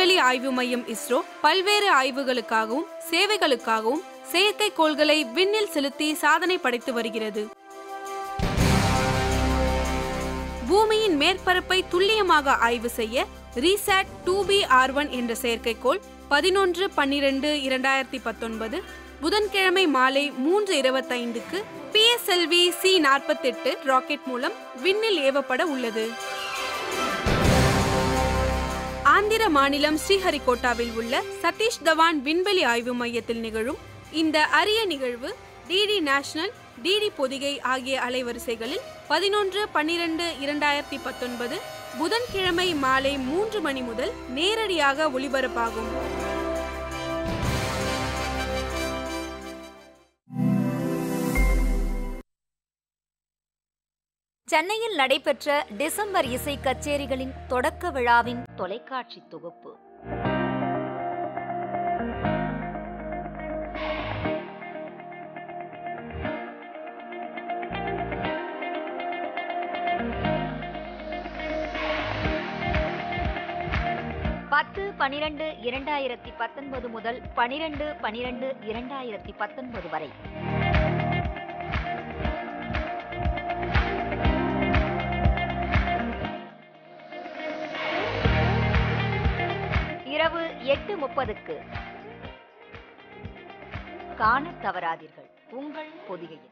விண்வெளி ஆய்வு மையம் இஸ்ரோ பல்வேறு ஆய்வுகளுக்காகவும் சேவைகளுக்காகவும் செயற்கைக்கோள்களை விண்ணில் செலுத்தி சாதனை படைத்து வருகிறது பூமியின் மேற்பரப்பை துல்லியமாக ஆய்வு செய்ய RISAT two B R one என்ற செயற்கைக்கோள் பதினொன்று பன்னிரண்டு இரண்டாயிரத்தி பத்தொன்பது புதன்கிழமை மாலை மூன்று இருபத்தைந்துக்கு பிஎஸ்எல்வி சி நாற்பத்தெட்டு ராக்கெட் மூலம் விண்ணில் ஏவப்பட உள்ளது ஆந்திர மாநிலம் ஸ்ரீஹரிகோட்டாவில் உள்ள சதீஷ் தவான் விண்வெளி ஆய்வு மையத்தில் நிகழும் இந்த அரிய நிகழ்வு டிடி நேஷனல் டிடி பொதிகை ஆகிய அலைவரிசைகளில் பதினொன்று பன்னிரண்டு இரண்டாயிரத்தி பத்தொன்பது புதன்கிழமை மாலை மூன்று மணி முதல் நேரடியாக ஒளிபரப்பாகும் சென்னையில் நடைபெற்ற டிசம்பர் இசை கச்சேரிகளின் தொடக்க விழாவின் தொலைக்காட்சி தொகுப்பு பத்து பனிரெண்டு இரண்டாயிரத்தி பத்தொன்பது முதல் பனிரெண்டு பனிரெண்டு இரண்டாயிரத்தி பத்தொன்பது வரை இரவு எட்டு முப்பதுக்கு காணத் தவறாதீர்கள் உங்கள் பொதிகையில்